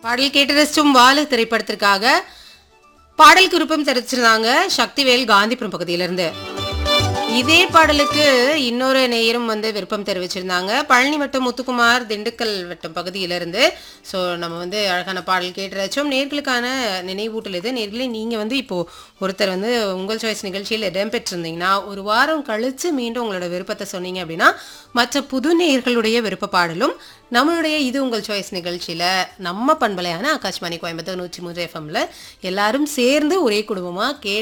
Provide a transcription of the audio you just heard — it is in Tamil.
பாடல் கேட்டு ரசிச்சும் வாலு திரைப்படத்திற்காக பாடல் குறிப்பும் தெரிவிச்சிருந்தாங்க சக்திவேல் காந்திபுரம் பகுதியிலிருந்து இதே பாடலுக்கு இன்னொரு நேயரும் வந்து விருப்பம் தெரிவிச்சிருந்தாங்க பழனி வட்டம் முத்துக்குமார் திண்டுக்கல் வட்டம் பகுதியிலிருந்து ஸோ நம்ம வந்து அழகான பாடல் கேட்டு ரசிச்சோம் நேர்களுக்கான நினைவூட்டல் இது நேர்களே நீங்கள் வந்து இப்போ ஒருத்தர் வந்து உங்கள் சாய்ஸ் நிகழ்ச்சியில் இடம்பெற்றிருந்தீங்கன்னா ஒரு வாரம் கழிச்சு மீண்டும் உங்களோட விருப்பத்தை சொன்னீங்க அப்படின்னா மற்ற புது நேயர்களுடைய விருப்ப பாடலும் நம்மளுடைய இது உங்கள் சாய்ஸ் நிகழ்ச்சியில் நம்ம பண்பலையான ஆகாஷ்வாணி கோயம்புத்தூர் நூற்றி மூன்று எஃப்எம்ல எல்லாரும் சேர்ந்து ஒரே குடும்பமாக கேட்டு